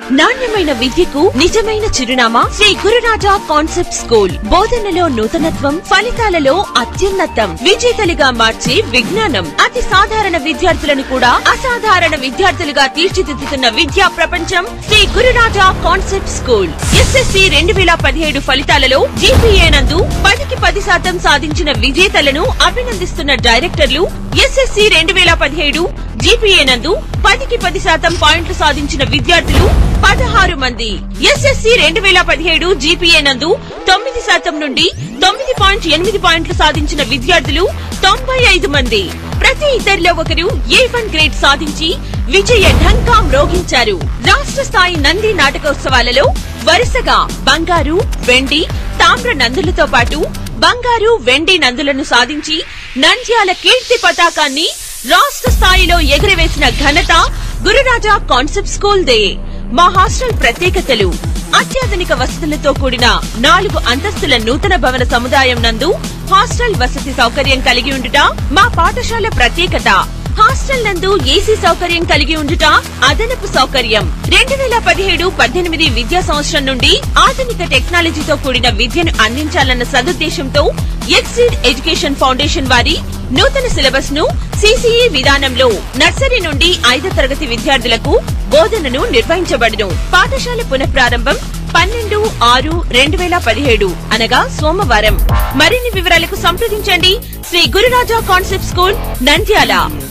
నాణ్యమైన విద్యకు నిజమైన చిరునామా శ్రీ గురురాజా కాన్సెప్ట్ స్కూల్ బోధనలో నూతనత్వం ఫలితాలలో అత్యున్నతం విజేతలుగా మార్చే విజ్ఞానం అతి సాధారణ విద్యార్థులను కూడా అసాధారణ విద్యార్థులుగా తీర్చిదిద్దుతున్న విద్యా ప్రపంచం Sri Gururaja concept school SSC రెండు వేల పదిహేడు ఫలితాలలో జీపీఏ నందు పదికి పది శాతం సాధించిన విజేతలను అభినందిస్తున్న డైరెక్టర్లు ఎస్ఎస్సి రెండు వేల పదిహేడు జీపీఏ నందు పదికి పది శాతం పాయింట్లు సాధించిన విద్యార్థులు పదహారు మంది ఎస్ఎస్సి రెండు వేల పదిహేడు జీపీఏ నందు తొమ్మిది శాతం నుండి తొమ్మిది పాయింట్ ఎనిమిది పాయింట్లు సాధించిన విద్యార్థులు తొంభై ఐదు మంది ప్రతి ఇద్దరిలో ఒకరు ఏ వన్ గ్రేడ్ సాధించి విజయ ఢంకా మ్రోగించారు రాష్ట్ర స్థాయి నంది నాటకోత్సవాలలో వరుసగా బంగారు వెండి తామ్ర నందులతో పాటు బంగారు వెండి నందులను సాధించి నంద్యాల కీర్తి పతాకాన్ని రాష్ట్ర స్థాయిలో ఎగురవేసిన ఘనత గురురాజా కాన్సెప్ట్ స్కూల్ దే మా హాస్టల్ ప్రత్యేకతలు అత్యాధునిక వసతులతో కూడిన నాలుగు అంతస్తుల నూతన భవన సముదాయం నందు హాస్టల్ వసతి సౌకర్యం కలిగి ఉండుట మా పాఠశాల ప్రత్యేకత హాస్టల్ నందు ఏసీ సౌకర్యం కలిగి ఉండుట అదనపు సౌకర్యం రెండు వేల పదిహేడు పద్దెనిమిది విద్యా సంవత్సరం నుండి ఆధునిక టెక్నాలజీతో కూడిన విద్యను అందించాలన్న సదుద్దేశంతో ఎక్సీడ్ ఎడ్యుకేషన్ ఫౌండేషన్ వారి నూతన సిలబస్ ను సిసిఈ విధానంలో నర్సరీ నుండి ఐదో తరగతి విద్యార్థులకు బోధనను నిర్వహించబడును పాఠశాల పునఃప్రారంభం పన్నెండు ఆరు రెండు వేల పదిహేడు అనగా సోమవారం మరిన్ని వివరాలకు సంప్రదించండి శ్రీ గురురాజా కాన్సెప్ట్ స్కూల్ నంద్యాల